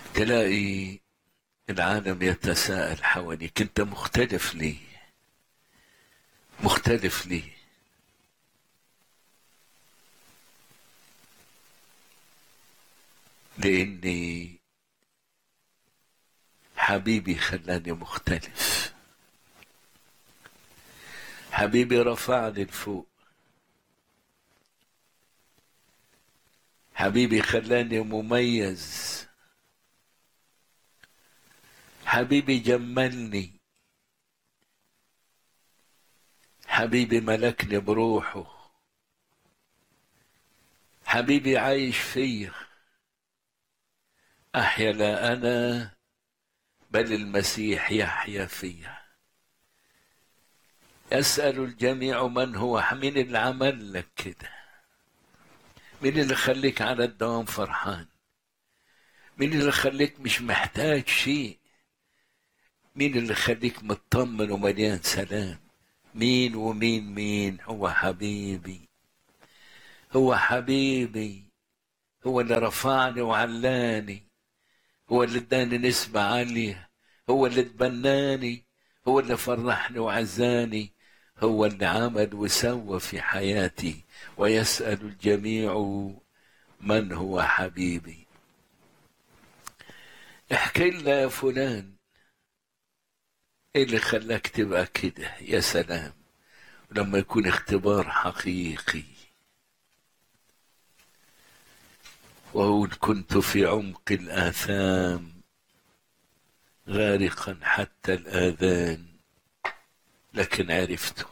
تلاقي العالم يتساءل حواليك انت مختلف ليه مختلف ليه لاني حبيبي خلاني مختلف حبيبي رفعني لفوق حبيبي خلاني مميز حبيبي جملني حبيبي ملكني بروحه حبيبي عايش فيا احيا لا انا بل المسيح يحيا فيا يسأل الجميع من هو مين اللي عمل لك كده مين اللي خليك على الدوام فرحان مين اللي خليك مش محتاج شيء مين اللي خليك مطمن ومليان سلام مين ومين مين هو حبيبي هو حبيبي هو اللي رفعني وعلاني هو اللي اداني نسبة عالية هو اللي تبناني هو اللي فرحني وعزاني هو اللي عمل وسوى في حياتي ويسأل الجميع من هو حبيبي احكي لنا يا فلان ايه اللي خلاك تبقى كده يا سلام لما يكون اختبار حقيقي وأقول كنت في عمق الآثام غارقا حتى الآذان لكن عرفته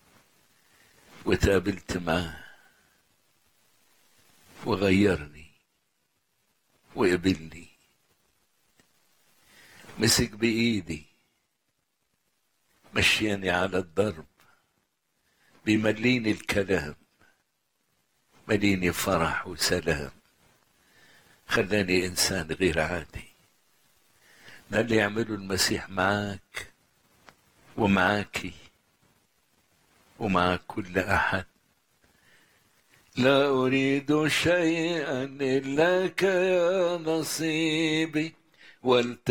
وتقابلت معاه وغيرني وقبلني مسك بإيدي مشياني على الضرب بيمليني الكلام مليني فرح وسلام خلاني إنسان غير عادي ده اللي يعمله المسيح معاك ومعاكي ومع كل أحد لا أريد شيئا إلاك يا نصيبي والت